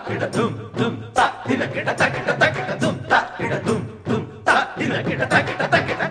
கிட தும் தும் தா தின கிட தக்கிட தக்கிட தும் தா கிட தும் தும் தா தின கிட தக்கிட தக்கிட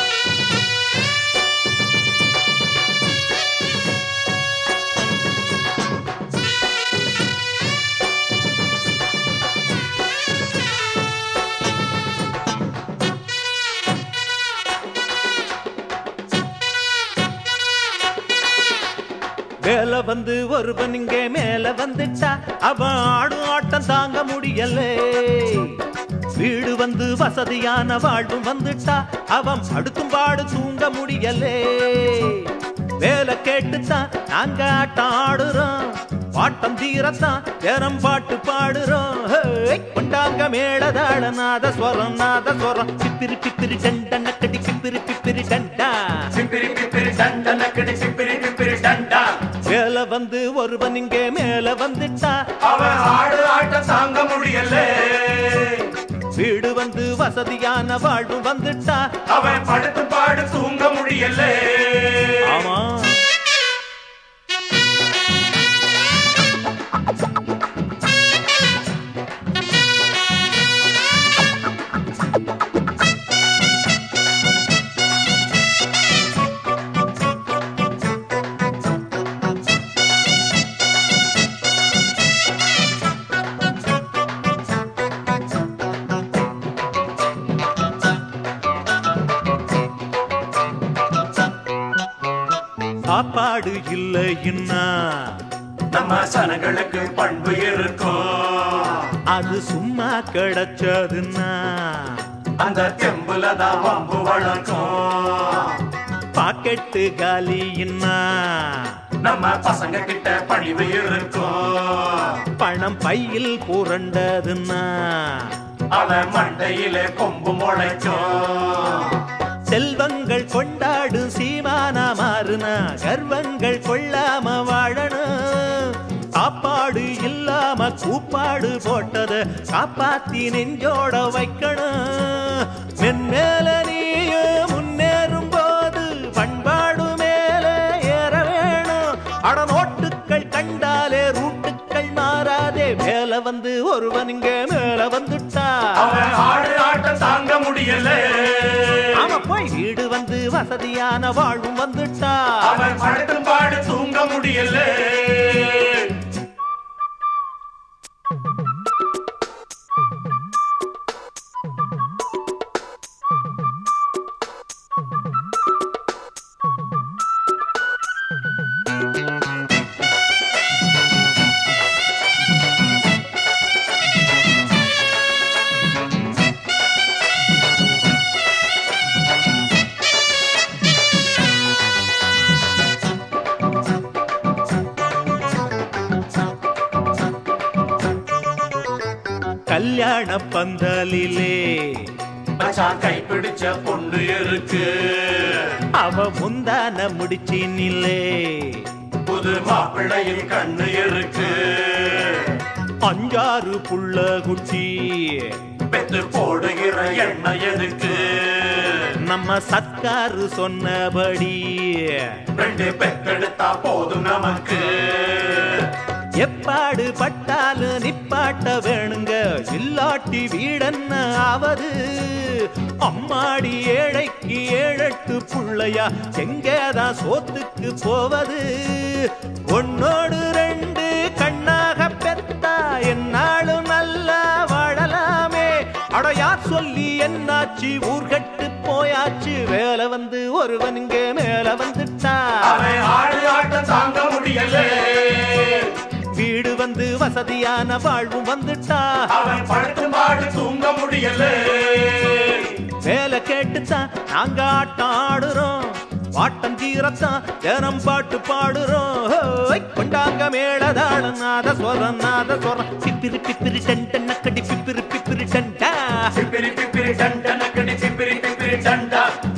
மேல வந்து ஒருவன் இங்கே மேல வந்துட்டா அவன் ஆடும் ஆட்டம் தாங்க முடியலே வீடு வந்து வசதியான வாழ்வும் வந்துட்டா அவன் படுத்தும் பாடு தூங்க முடியலே வேலை கேட்டுத்தான் நாங்க ஆட்டம் ஆடுறோம் பாட்டம் தீரத்தான் நேரம் பாட்டு பாடுறோம் ஹே, கொண்டாங்க மேளதாள நாத ஸ்வரம் நாத ஸ்வரம் பிப்பிரி பிப்பிரி டண்ட நக்கடி பிப்பிரி பிப்பிரி டண்டா சிப்பிரி பிப்பிரி டண்ட நக்கடி சிப்பிரி பிப்பிரி டண்டா மேல வந்து ஒருவன் இங்கே மேல வந்துட்டா அவன் ஆடு ஆட்டம் தாங்க முடியல வீடு வந்து வசதியான வாழ்வு வந்துட்டா அவன் படுத்து பாடு தூங்க முடியல ஆமா சாப்பாடு இல்லைன்னா நம்ம சனங்களுக்கு பண்பு இருக்கும் அது சும்மா கிடைச்சதுன்னா அந்த தெம்புல தான் வம்பு வளர்க்கும் பாக்கெட்டு காலின்னா நம்ம பசங்க கிட்ட பணிவு இருக்கும் பணம் பையில் புரண்டதுன்னா அவன் மண்டையிலே கொம்பு முளைக்கும் செல்வங்கள் கொண்டாடும் சீமானா மாறுனா கர்வங்கள் கொள்ளாம வாழணும் சாப்பாடு இல்லாம கூப்பாடு போட்டத காப்பாத்தி நெஞ்சோட வைக்கணும் மென்மேல நீயும் முன்னேறும் போது பண்பாடு மேல ஏற வேணும் அட நோட்டுக்கள் கண்டாலே ரூட்டுக்கள் மாறாதே மேல வந்து ஒருவன் இங்க மேல வந்துட்டா அவன் ஆடு ஆட்டம் தாங்க முடியல ஆமா போய் வீடு வந்து வசதியான வாழ்வும் வந்துட்டா அவன் படுத்தும் பாடு தூங்க முடியல கல்யாண பந்தலிலே மச்சான் கை பிடிச்ச பொண்ணு இருக்கு அவ முந்தான முடிச்சி நிலே புது மாப்பிள்ளையின் கண்ணு இருக்கு அஞ்சாறு புள்ள குச்சி பெத்து போடுகிற எண்ணெய் எதுக்கு நம்ம சர்க்காரு சொன்னபடி ரெண்டு பெத்தெடுத்தா போதும் நமக்கு எப்பாடு பட்டாலும் நிப்பாட்ட வேணுங்க இல்லாட்டி வீடென்ன ஆவது அம்மாடி ஏழைக்கு ஏழெட்டு புள்ளையா எங்கேதான் சோத்துக்கு போவது ஒன்னோடு ரெண்டு கண்ணாக பெத்தா என்னாலும் நல்லா வாழலாமே அட யார் சொல்லி என்னாச்சு ஊர்கட்டு போயாச்சு வேலை வந்து ஒருவன் இங்க மேல வந்துட்டா அவன் ஆடு ஆட்டம் தாங்க முடியல வீடு வந்து வசதியான வாழ்வும் வந்துட்டா அவன் படுத்தும் பாடு தூங்க முடியல வேலை கேட்டுத்தான் நாங்க ஆட்டம் ஆடுறோம் பாட்டம் தீரத்தான் தினம் பாட்டு பாடுறோம் ஹோய், கொண்டாங்க மேளதாள நாத சொரம் நாத சொரம் பிப்பிரி பிப்பிரி டண்ட நக்கடி பிப்பிரி பிப்பிரி டண்டா பிப்பிரி பிப்பிரி டண்ட நக்கடி பிப்பிரி பிப்பிரி டண்டா